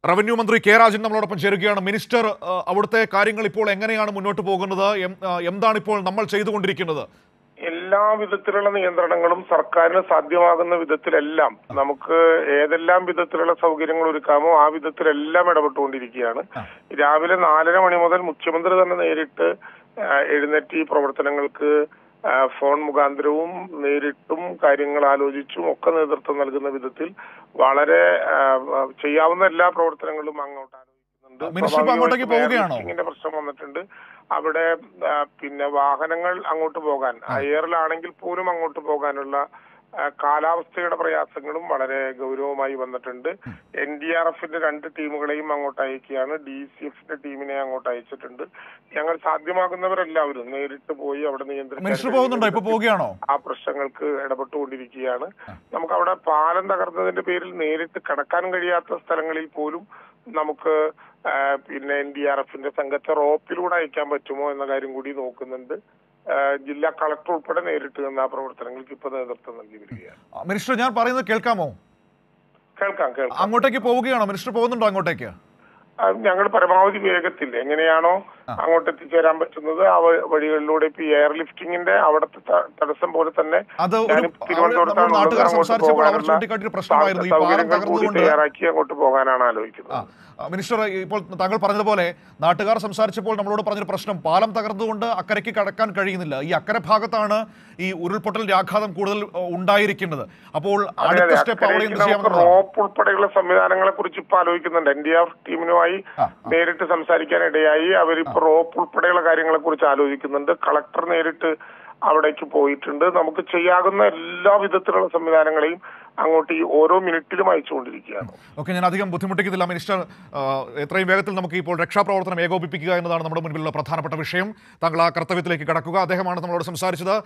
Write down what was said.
Revenue മന്ത്രി K Rajan നമ്മളോടൊപ്പം ചേരുകയാണ് മിനിസ്റ്റർ ആ, അവിടുത്തെ കാര്യങ്ങൾ ഇപ്പോൾ എങ്ങനെയാണ് മുന്നോട്ട് പോകുന്നത് എം- ആ, എന്താണ് ഇപ്പോൾ നമ്മൾ ചെയ്തുകൊണ്ടിരിക്കുന്നത് എല്ലാ വിധത്തിലുള്ള നിയന്ത്രണങ്ങളും സർക്കാരിന് സാധ്യമാകുന്ന വിധത്തിലെല്ലാം നമുക്ക് ഏതെല്ലാം വിധത്തിലുള്ള സൗകര്യങ്ങൾ ഒരുക്കാമോ ആ വിധത്തിലെല്ലാം ഇടപെട്ടുകൊണ്ടിരിക്കുകയാണ് രാവിലെ നാലര മണി മുതൽ മുഖ്യമന്ത്രി തന്നെ നേരിട്ട് ആ, എഴുന്നേറ്റ് ഈ പ്രവർത്തനങ്ങൾക്ക് ആ, ഫോൺ മുഖാന്തരവും നേരിട്ടും കാര്യങ്ങൾ ആലോചിച്ചും ഒക്കെ നേതൃത്വം നൽകുന്ന വിധത്തിൽ വളരെ ആ, ആ, ചെയ്യാവുന്ന എല്ലാ പ്രവർത്തനങ്ങളും അങ്ങോട്ട് ആലോചിക്കുന്നുണ്ട് മിനിസ്റ്റർ ഇപ്പോ അങ്ങോട്ടേക്ക് സ്വാഭാവികമായിട്ടും പോവുകയാണോ? ലിഫ്റ്റിങ്ങിന്റെ പ്രശ്നം വന്നിട്ടുണ്ട് അവിടെ ആ, പിന്നെ വാഹനങ്ങൾ അങ്ങോട്ട് പോകാൻ എയറിലാണെങ്കിൽ പോലും അങ്ങോട്ട് പോകാനുള്ള ആ, കാലാവസ്ഥയുടെ പ്രയാസങ്ങളും വളരെ ഗൗരവമായി വന്നിട്ടുണ്ട് എൻ ഡി ആർ എഫിന്റെ രണ്ട് ടീമുകളെയും അങ്ങോട്ട് അയക്കുകയാണ് ഡി സി എഫിന്റെ ടീമിനെ അങ്ങോട്ട് അയച്ചിട്ടുണ്ട് ഞങ്ങൾ സാധ്യമാകുന്നവരെല്ലാവരും നേരിട്ട് പോയി അവിടെ നിയന്ത്രിക്കാൻ മിനിസ്റ്റർ പോകുന്നുണ്ടോ ഇപ്പൊ പോവുകയാണോ ആ പ്രശ്നങ്ങൾക്ക് ഇടപെട്ടുകൊണ്ടിരിക്കുകയാണ് നമുക്ക് അവിടെ പാലം തകർന്നതിന്റെ പേരിൽ നേരിട്ട് കടക്കാൻ കഴിയാത്ത സ്ഥലങ്ങളിൽ പോലും നമുക്ക് ആ, പിന്നെ എൻ ഡി ആർ എഫിന്റെ സംഘത്തെ റോപ്പിലൂടെ അയക്കാൻ പറ്റുമോ എന്ന കാര്യം കൂടി നോക്കുന്നുണ്ട് ആ, ജില്ലാ കളക്ടർ ഉൾപ്പെടെ നേരിട്ട് നിന്ന് ആ പ്രവർത്തനങ്ങൾക്ക് ഇപ്പൊ നേതൃത്വം നൽകി വരികയാണ് ആ, മിനിസ്റ്റർ ഞാൻ പറയുന്നത് കേൾക്കാമോ കേൾക്കാം കേൾക്കാം അങ്ങോട്ടേക്ക് പോവുകയാണോ മിനിസ്റ്റർ പോകുന്നുണ്ടോ അങ്ങോട്ടേക്ക് ആ, ഞങ്ങൾ പരമാവധി വേഗത്തിൽ എങ്ങനെയാണോ അങ്ങോട്ട് എത്തിച്ചേരാൻ പറ്റുന്നത് ആ വ- വഴികളിലൂടെ ഇപ്പൊ എയർ ലിഫ്റ്റിംഗിന്റെ അവിടുത്തെ ത- തടസ്സം പോലെ തന്നെ അത് ഒരു ഞാനും അവിടെ തിരുവനന്തപുരത്താണ് നമ്മൾ നാട്ടുകാർ ഉള്ളത്. അങ്ങോട്ട് സംസാരിച്ചപ്പോൾ അവർ പോകാനുള്ള ചൂണ്ടിക്കാട്ടിയ പ്രശ്നമായിരുന്നു ഈ പാലം സൗകര്യങ്ങൾ കൂടി തകർന്നുകൊണ്ട് തയ്യാറാക്കി അങ്ങോട്ട് പോകാനാണ് ആ, ആലോചിക്കുന്നത് ആ, മിനിസ്റ്റർ ഇപ്പോൾ താങ്കൾ പറഞ്ഞതുപോലെ നാട്ടുകാർ സംസാരിച്ചപ്പോൾ നമ്മളോട് പറഞ്ഞൊരു പ്രശ്നം പാലം തകർന്നുകൊണ്ട് അക്കരയ്ക്ക് കടക്കാൻ കഴിയുന്നില്ല ഈ അക്കരെ ഭാഗത്താണ് ഈ ഉരുൾപൊട്ടലിന്റെ ആഘാതം കൂടുതൽ ഏ, ഉണ്ടായിരിക്കുന്നത് അപ്പോൾ അതെ, അടുത്ത അതെ. സ്റ്റെപ്പ് അവിടെ അക്കരയ്ക്ക് എന്ത് നമുക്ക് ചെയ്യാമെന്നുള്ളതാണ് റോപ്പ് ഉൾപ്പെടെയുള്ള സംവിധാനങ്ങളെ കുറിച്ച് ഇപ്പൊ ആലോചിക്കുന്നുണ്ട് എൻ ഡി ആർ ടീമിനുമായി ആ, നേരിട്ട് സംസാരിക്കാൻ ഇടയായി അവരിപ്പോ റോപ്പ് ഉൾപ്പെടെയുള്ള കാര്യങ്ങളെ കുറിച്ച് ആലോചിക്കുന്നുണ്ട് കളക്ടർ നേരിട്ട് അവിടേക്ക് പോയിട്ടുണ്ട് നമുക്ക് ചെയ്യാകുന്ന എല്ലാ വിധത്തിലുള്ള സംവിധാനങ്ങളെയും അങ്ങോട്ട് ഈ ഓരോ മിനിറ്റിലും അയച്ചുകൊണ്ടിരിക്കുകയാണ് ഓക്കെ ഞാൻ അധികം ബുദ്ധിമുട്ടിക്കുന്നില്ല മിനിസ്റ്റർ ആ, എത്രയും വേഗത്തിൽ നമുക്ക് ഇപ്പോൾ രക്ഷാപ്രവർത്തനം ഏകോപിപ്പിക്കുക എന്നതാണ് നമ്മുടെ മുൻപിലുള്ള പ്രധാനപ്പെട്ട വിഷയം താങ്കൾ ആ കർത്തവ്യത്തിലേക്ക് കടക്കുക അദ്ദേഹമാണ് നമ്മളോട് സംസാരിച്ചത്